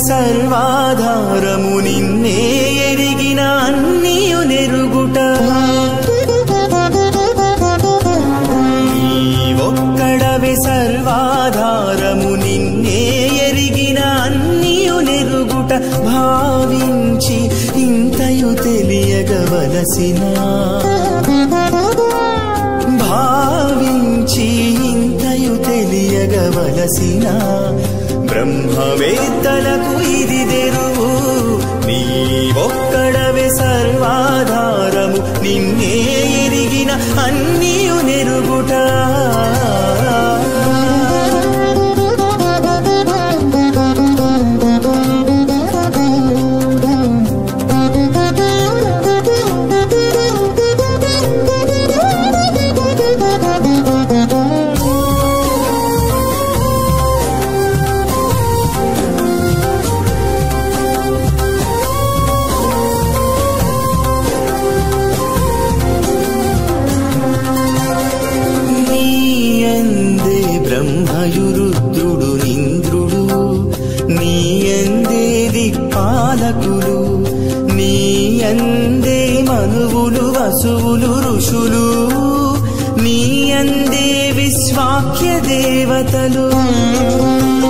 సర్వాధారము నిన్నే ఎరిగిన అన్నియు నెరుగుట నీ ఒక్కడవే సర్వాధారము నిన్నే ఎరిగిన అన్నియు నెరుగుట భావించి ఇంతయు తెలియగవలసిన భావించి ఇంతయు తెలియగవలసిన బ్రహ్మవేత్తలకు ఇది తెరువు నీ ఒక్కడవే సర్వాధారము నిన్నే ఎరిగిన అన్నియు నెరుగుట నీ అందే బ్రహ్మయురుద్రుడు ఇంద్రుడు నీ అందే దిక్పాలకులు నీ అందే మనువులు వసువులు ఋషులు నీ అందే విశ్వాఖ్య దేవతలు